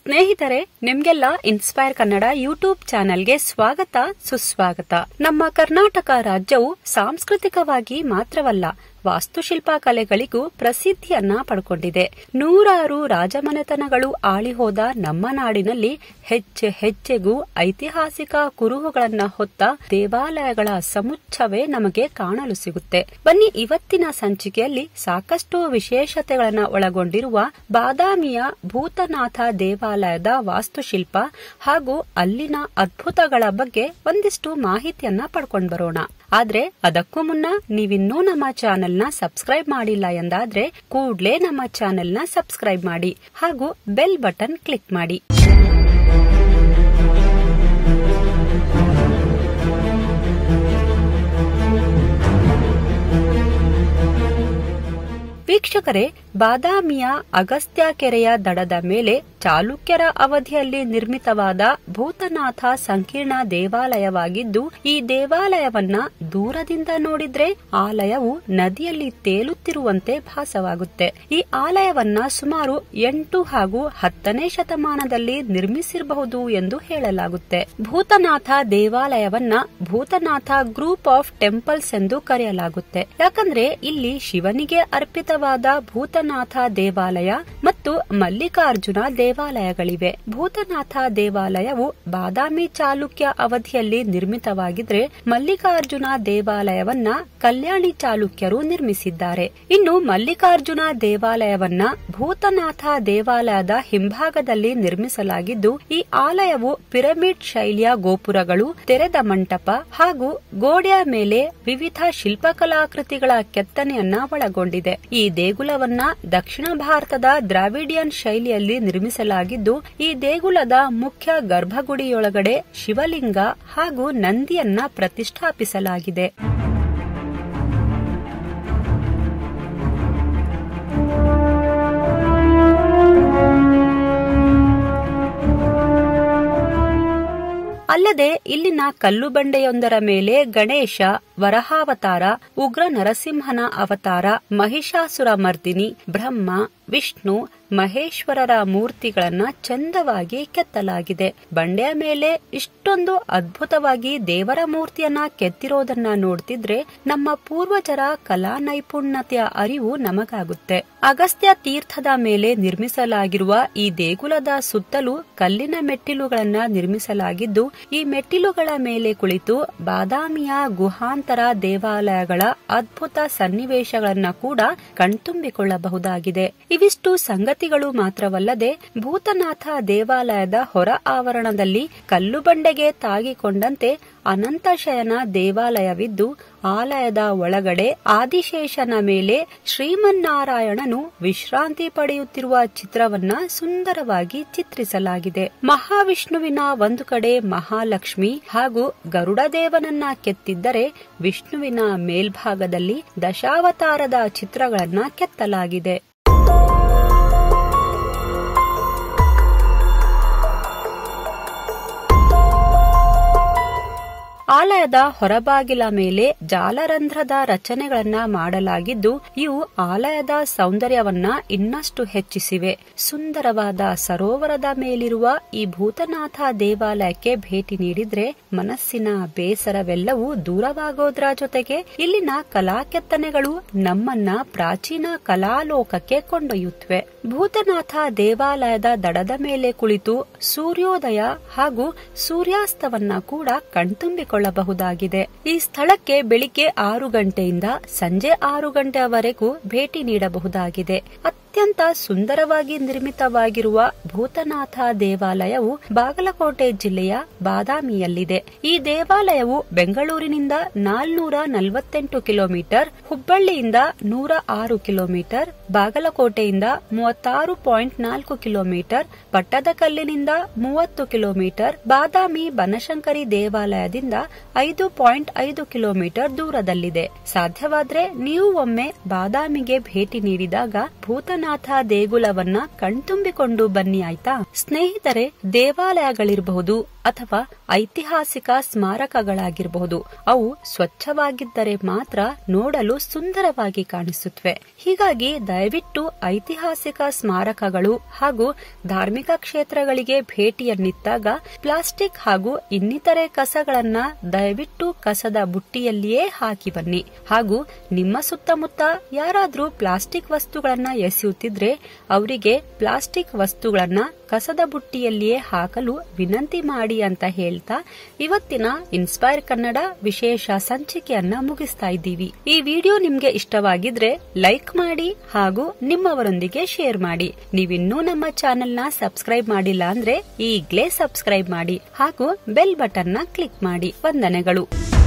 ಸ್ನೇಹಿತರೆ ನಿಮ್ಗೆಲ್ಲ inspire Kannada YouTube ಚಾನೆಲ್ಗೆ ಸ್ವಾಗತ ಸುಸ್ವಾಗತ ನಮ್ಮ ಕರ್ನಾಟಕ ರಾಜ್ಯವು ಸಾಂಸ್ಕೃತಿಕವಾಗಿ ಮಾತ್ರವಲ್ಲ ವಾಸ್ತುಶಿಲ್ಪ ಕಲೆಗಳಿಗೂ ಪ್ರಸಿದ್ಧಿಯನ್ನ ಪಡ್ಕೊಂಡಿದೆ ನೂರಾರು ರಾಜಮನೆತನಗಳು ಆಳಿಹೋದ ನಮ್ಮ ನಾಡಿನಲ್ಲಿ ಹೆಜ್ಜೆ ಹೆಜ್ಜೆಗೂ ಐತಿಹಾಸಿಕ ಕುರುಹುಗಳನ್ನ ಹೊತ್ತ ದೇವಾಲಯಗಳ ಸಮುಚ್ಚವೇ ನಮಗೆ ಕಾಣಲು ಸಿಗುತ್ತೆ ಬನ್ನಿ ಇವತ್ತಿನ ಸಂಚಿಕೆಯಲ್ಲಿ ಸಾಕಷ್ಟು ವಿಶೇಷತೆಗಳನ್ನ ಒಳಗೊಂಡಿರುವ ಬಾದಾಮಿಯ ಭೂತನಾಥ ದೇವಾಲಯದ ವಾಸ್ತುಶಿಲ್ಪ ಹಾಗೂ ಅಲ್ಲಿನ ಅದ್ಭುತಗಳ ಬಗ್ಗೆ ಒಂದಿಷ್ಟು ಮಾಹಿತಿಯನ್ನ ಪಡ್ಕೊಂಡ್ ಬರೋಣ ಆದ್ರೆ ಅದಕ್ಕೂ ಮುನ್ನ ನೀವಿನ್ನೂ ನಮ್ಮ ಚಾನೆಲ್ನ ಸಬ್ಸ್ಕ್ರೈಬ್ ಮಾಡಿಲ್ಲ ಎಂದಾದ್ರೆ ಕೂಡ್ಲೇ ನಮ್ಮ ಚಾನೆಲ್ನ ಸಬ್ಸ್ಕ್ರೈಬ್ ಮಾಡಿ ಹಾಗೂ ಬೆಲ್ ಬಟನ್ ಕ್ಲಿಕ್ ಮಾಡಿ ವೀಕ್ಷಕರೇ ಬಾದಾಮಿಯ ಅಗಸ್ತ್ಯ ಕೆರೆಯ ದಡದ ಮೇಲೆ ಚಾಲುಕ್ಯರ ಅವಧಿಯಲ್ಲಿ ನಿರ್ಮಿತವಾದ ಭೂತನಾಥ ಸಂಕೀರ್ಣ ದೇವಾಲಯವಾಗಿದ್ದು ಈ ದೇವಾಲಯವನ್ನ ದೂರದಿಂದ ನೋಡಿದ್ರೆ ಆಲಯವು ನದಿಯಲ್ಲಿ ತೇಲುತ್ತಿರುವಂತೆ ಭಾಸವಾಗುತ್ತೆ ಈ ಆಲಯವನ್ನ ಸುಮಾರು ಎಂಟು ಹಾಗೂ ಹತ್ತನೇ ಶತಮಾನದಲ್ಲಿ ನಿರ್ಮಿಸಿರಬಹುದು ಎಂದು ಹೇಳಲಾಗುತ್ತೆ ಭೂತನಾಥ ದೇವಾಲಯವನ್ನ ಭೂತನಾಥ ಗ್ರೂಪ್ ಆಫ್ ಟೆಂಪಲ್ಸ್ ಎಂದು ಕರೆಯಲಾಗುತ್ತೆ ಯಾಕಂದ್ರೆ ಇಲ್ಲಿ ಶಿವನಿಗೆ ಅರ್ಪಿತವಾದ ಭೂತನಾಥ ದೇವಾಲಯ ಮತ್ತು ಮಲ್ಲಿಕಾರ್ಜುನ ದೇವಾಲಯಗಳಿವೆ ಭೂತನಾಥ ದೇವಾಲಯವು ಬಾದಾಮಿ ಚಾಲುಕ್ಯ ಅವಧಿಯಲ್ಲಿ ನಿರ್ಮಿತವಾಗಿದ್ರೆ ಮಲ್ಲಿಕಾರ್ಜುನ ದೇವಾಲಯವನ್ನ ಕಲ್ಯಾಣಿ ಚಾಲುಕ್ಯರು ನಿರ್ಮಿಸಿದ್ದಾರೆ ಇನ್ನು ಮಲ್ಲಿಕಾರ್ಜುನ ದೇವಾಲಯವನ್ನ ಭೂತನಾಥ ದೇವಾಲಯದ ಹಿಂಭಾಗದಲ್ಲಿ ನಿರ್ಮಿಸಲಾಗಿದ್ದು ಈ ಆಲಯವು ಪಿರಮಿಡ್ ಶೈಲಿಯ ಗೋಪುರಗಳು ತೆರೆದ ಮಂಟಪ ಹಾಗೂ ಗೋಡೆಯ ಮೇಲೆ ವಿವಿಧ ಶಿಲ್ಪಕಲಾಕೃತಿಗಳ ಕೆತ್ತನೆಯನ್ನ ಒಳಗೊಂಡಿದೆ ಈ ದೇಗುಲವನ್ನ ದಕ್ಷಿಣ ಭಾರತದ ದ್ರಾವಿಡಿಯನ್ ಶೈಲಿಯಲ್ಲಿ ನಿರ್ಮಿಸಲಾಗಿದ್ದು ಈ ದೇಗುಲದ ಮುಖ್ಯ ಗರ್ಭಗುಡಿಯೊಳಗಡೆ ಶಿವಲಿಂಗ ಹಾಗೂ ನಂದಿಯನ್ನ ಪ್ರತಿಷ್ಠಾಪಿಸಲಾಗಿದೆ ಅಲ್ಲದೆ ಇಲ್ಲಿನ ಕಲ್ಲು ಬಂಡೆಯೊಂದರ ಮೇಲೆ ಗಣೇಶ ವರಹಾವತಾರ ಉಗ್ರ ನರಸಿಂಹನ ಅವತಾರ ಮಹಿಷಾಸುರ ಮರ್ದಿನಿ ಬ್ರಹ್ಮ ವಿಷ್ಣು ಮಹೇಶ್ವರರ ಮೂರ್ತಿಗಳನ್ನ ಚಂದವಾಗಿ ಕೆತ್ತಲಾಗಿದೆ ಬಂಡೆಯ ಮೇಲೆ ಇಷ್ಟೊಂದು ಅದ್ಭುತವಾಗಿ ದೇವರ ಮೂರ್ತಿಯನ್ನ ಕೆತ್ತಿರೋದನ್ನ ನೋಡ್ತಿದ್ರೆ ನಮ್ಮ ಪೂರ್ವಜರ ಕಲಾ ನೈಪುಣ್ಯತೆಯ ಅರಿವು ನಮಗಾಗುತ್ತೆ ಅಗಸ್ತ್ಯ ತೀರ್ಥದ ಮೇಲೆ ನಿರ್ಮಿಸಲಾಗಿರುವ ಈ ದೇಗುಲದ ಸುತ್ತಲೂ ಕಲ್ಲಿನ ಮೆಟ್ಟಿಲುಗಳನ್ನ ನಿರ್ಮಿಸಲಾಗಿದ್ದು ಈ ಮೆಟ್ಟಿಲುಗಳ ಮೇಲೆ ಕುಳಿತು ಬಾದಾಮಿಯ ಗುಹಾಂತರ ದೇವಾಲಯಗಳ ಅದ್ಭುತ ಸನ್ನಿವೇಶಗಳನ್ನ ಕೂಡ ಕಣ್ತುಂಬಿಕೊಳ್ಳಬಹುದಾಗಿದೆ ಇವಿಷ್ಟು ಸಂಗತಿಗಳು ಮಾತ್ರವಲ್ಲದೆ ಭೂತನಾಥ ದೇವಾಲಯದ ಹೊರ ಆವರಣದಲ್ಲಿ ಕಲ್ಲು ಬಂಡೆಗೆ ತಾಗಿಕೊಂಡಂತೆ ಅನಂತಶಯನ ದೇವಾಲಯವಿದ್ದು ಆಲಯದ ಒಳಗಡೆ ಆದಿಶೇಷನ ಮೇಲೆ ಶ್ರೀಮನ್ನಾರಾಯಣನು ವಿಶ್ರಾಂತಿ ಪಡೆಯುತ್ತಿರುವ ಚಿತ್ರವನ್ನ ಸುಂದರವಾಗಿ ಚಿತ್ರಿಸಲಾಗಿದೆ ಮಹಾವಿಷ್ಣುವಿನ ಒಂದು ಕಡೆ ಮಹಾಲಕ್ಷ್ಮಿ ಹಾಗೂ ಗರುಡದೇವನನ್ನ ಕೆತ್ತಿದ್ದರೆ ವಿಷ್ಣುವಿನ ಮೇಲ್ಭಾಗದಲ್ಲಿ ದಶಾವತಾರದ ಚಿತ್ರಗಳನ್ನ ಕೆತ್ತಲಾಗಿದೆ ಆಲಯದ ಹೊರಬಾಗಿಲ ಮೇಲೆ ಜಾಲರಂಧ್ರದ ರಚನೆಗಳನ್ನ ಮಾಡಲಾಗಿದ್ದು ಇವು ಆಲಯದ ಸೌಂದರ್ಯವನ್ನ ಇನ್ನಷ್ಟು ಹೆಚ್ಚಿಸಿವೆ ಸುಂದರವಾದ ಸರೋವರದ ಮೇಲಿರುವ ಈ ಭೂತನಾಥ ದೇವಾಲಯಕ್ಕೆ ಭೇಟಿ ನೀಡಿದ್ರೆ ಮನಸ್ಸಿನ ಬೇಸರವೆಲ್ಲವೂ ದೂರವಾಗೋದ್ರ ಜೊತೆಗೆ ಇಲ್ಲಿನ ಕಲಾ ಕೆತ್ತನೆಗಳು ನಮ್ಮನ್ನ ಪ್ರಾಚೀನ ಕಲಾಲೋಕಕ್ಕೆ ಕೊಂಡೊಯ್ಯುತ್ತವೆ ಭೂತನಾಥ ದೇವಾಲಯದ ದಡದ ಮೇಲೆ ಕುಳಿತು ಸೂರ್ಯೋದಯ ಹಾಗೂ ಸೂರ್ಯಾಸ್ತವನ್ನ ಕೂಡ ಕಣ್ತುಂಬಿಕೊಳ್ಳಬಹುದಾಗಿದೆ ಈ ಸ್ಥಳಕ್ಕೆ ಬೆಳಿಗ್ಗೆ ಆರು ಗಂಟೆಯಿಂದ ಸಂಜೆ ಆರು ಗಂಟೆಯವರೆಗೂ ಭೇಟಿ ನೀಡಬಹುದಾಗಿದೆ ಅತ್ಯಂತ ಸುಂದರವಾಗಿ ನಿರ್ಮಿತವಾಗಿರುವ ಭೂತನಾಥ ದೇವಾಲಯವು ಬಾಗಲಕೋಟೆ ಜಿಲ್ಲೆಯ ಬಾದಾಮಿಯಲ್ಲಿದೆ ಈ ದೇವಾಲಯವು ಬೆಂಗಳೂರಿನಿಂದ ನಾಲ್ನೂರ ನಲವತ್ತೆಂಟು ಕಿಲೋಮೀಟರ್ ಹುಬ್ಬಳ್ಳಿಯಿಂದ ನೂರ ಆರು ಕಿಲೋಮೀಟರ್ ಬಾಗಲಕೋಟೆಯಿಂದ ಮೂವತ್ತಾರು ಪಾಯಿಂಟ್ ನಾಲ್ಕು ಕಿಲೋಮೀಟರ್ ಪಟ್ಟದಕಲ್ಲಿನಿಂದ ಮೂವತ್ತು ಕಿಲೋಮೀಟರ್ ಬಾದಾಮಿ ಬನಶಂಕರಿ ದೇವಾಲಯದಿಂದ ಐದು ಪಾಯಿಂಟ್ ಐದು ಕಿಲೋಮೀಟರ್ ದೂರದಲ್ಲಿದೆ ಸಾಧ್ಯವಾದ್ರೆ ನೀವು ಒಮ್ಮೆ ಬಾದಾಮಿಗೆ ಭೇಟಿ ನೀಡಿದಾಗ ಭೂತನಾಥ ಭೈರವನಾಥ ದೇಗುಲವನ್ನ ಕಣ್ತುಂಬಿಕೊಂಡು ಬನ್ನಿ ಆಯ್ತಾ ಸ್ನೇಹಿತರೆ ದೇವಾಲಯಗಳಿರಬಹುದು ಅಥವಾ ಐತಿಹಾಸಿಕ ಸ್ಮಾರಕಗಳಾಗಿರಬಹುದು ಅವು ಸ್ವಚ್ಛವಾಗಿದ್ದರೆ ಮಾತ್ರ ನೋಡಲು ಸುಂದರವಾಗಿ ಕಾಣಿಸುತ್ತವೆ ಹೀಗಾಗಿ ದಯವಿಟ್ಟು ಐತಿಹಾಸಿಕ ಸ್ಮಾರಕಗಳು ಹಾಗೂ ಧಾರ್ಮಿಕ ಕ್ಷೇತ್ರಗಳಿಗೆ ಭೇಟಿಯನ್ನಿತ್ತಾಗ ಪ್ಲಾಸ್ಟಿಕ್ ಹಾಗೂ ಇನ್ನಿತರೆ ಕಸಗಳನ್ನ ದಯವಿಟ್ಟು ಕಸದ ಬುಟ್ಟಿಯಲ್ಲಿಯೇ ಹಾಕಿ ಬನ್ನಿ ಹಾಗೂ ನಿಮ್ಮ ಸುತ್ತಮುತ್ತ ಯಾರಾದ್ರೂ ಪ್ಲಾಸ್ಟಿಕ್ ವಸ್ತುಗಳನ್ನ ಎಸೆಯುತ್ತಿದ್ರೆ ಅವರಿಗೆ ಪ್ಲಾಸ್ಟಿಕ್ ವಸ್ತುಗಳನ್ನ ಕಸದ ಬುಟ್ಟಿಯಲ್ಲಿಯೇ ಹಾಕಲು ವಿನಂತಿ ಮಾಡಿ ಅಂತ ಹೇಳ್ತಾ ಇವತ್ತಿನ ಇನ್ಸ್ಪೈರ್ ಕನ್ನಡ ವಿಶೇಷ ಸಂಚಿಕೆಯನ್ನ ಮುಗಿಸ್ತಾ ಇದ್ದೀವಿ ಈ ವಿಡಿಯೋ ನಿಮ್ಗೆ ಇಷ್ಟವಾಗಿದ್ರೆ ಲೈಕ್ ಮಾಡಿ ಹಾಗೂ ನಿಮ್ಮವರೊಂದಿಗೆ ಶೇರ್ ಮಾಡಿ ನೀವಿನ್ನೂ ನಮ್ಮ ಚಾನೆಲ್ ನ ಸಬ್ಸ್ಕ್ರೈಬ್ ಮಾಡಿಲ್ಲ ಅಂದ್ರೆ ಈಗ್ಲೇ ಸಬ್ಸ್ಕ್ರೈಬ್ ಮಾಡಿ ಹಾಗೂ ಬೆಲ್ ಬಟನ್ ನ ಕ್ಲಿಕ್ ಮಾಡಿ ವಂದನೆಗಳು